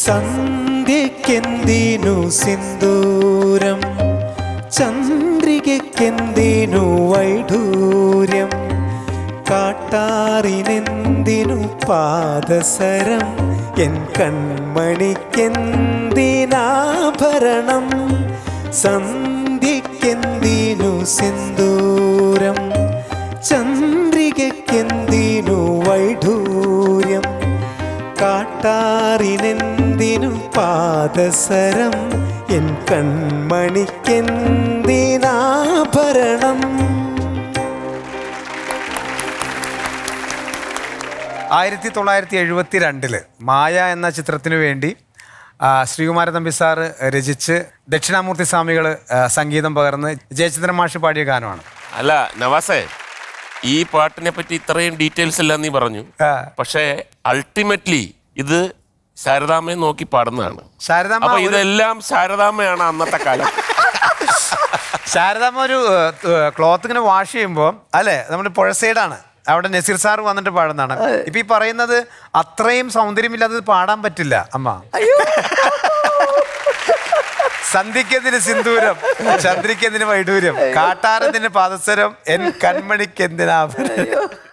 സന്ധ്യക്കെന്തിനു സിന്ദൂരം ചന്ദ്രികക്കെന്തിനു വൈഡൂര്യം കാട്ടാറിനെന്തിനു പാദസരം എൻ കൺമണിക്കെന്തിനാഭരണം സന്ധ്യക്കെന്തിനു സിന്ദൂരം ചന്ദ്രികക്കെന്തിനു വൈഡൂര്യം കാട്ടാറിനെന്തിനു പാദസരം എൻ കൺമണിക്കെന്തിനാഭരണം ആയിരത്തി തൊള്ളായിരത്തി എഴുപത്തി രണ്ടില് മായ എന്ന ചിത്രത്തിനു വേണ്ടി ആ, ശ്രീകുമാര തമ്പി സാറ് രചിച്ച് ദക്ഷിണാമൂർത്തി സ്വാമികൾ സംഗീതം പകർന്ന് ജയചന്ദ്രൻ മാഷ് പാടിയ ഗാനമാണ് അല്ല നവാസേ ഈ പാട്ടിനെ പറ്റി ഇത്രയും ഡീറ്റെയിൽസ് എല്ലാം നീ പറഞ്ഞു ആ. പക്ഷേ അൾട്ടിമേറ്റ്ലി ഇത് ശാരദാമ്മയെ നോക്കി പാടുന്നതാണ് ശാരദാമ്മ അപ്പൊ ഒരു- ഇതെല്ലാം ശാരദാമ്മയാണ് അന്നത്തെ കാലം ശാരദാമ്മ ഒരു ക്ലോത്ത് ഇങ്ങനെ വാഷ് ചെയ്യുമ്പോൾ അല്ലേ നമ്മുടെ പുഴ സൈഡാണ് അവിടെ നസീർ സാർ വന്നിട്ട് പാടുന്നതാണ് ഇപ്പൊ ഈ പറയുന്നത് അത്രയും സൗന്ദര്യമില്ലാതെ പാടാൻ പറ്റില്ല അമ്മ സന്ധിക്കെന്തിന് സിന്ദൂരം ചന്ദ്രിക്കെന്തിന് വൈഡൂര്യം കാട്ടാരത്തിന് പാദസരം എൻ കൺമണിക്കെന്തിനാഭരണം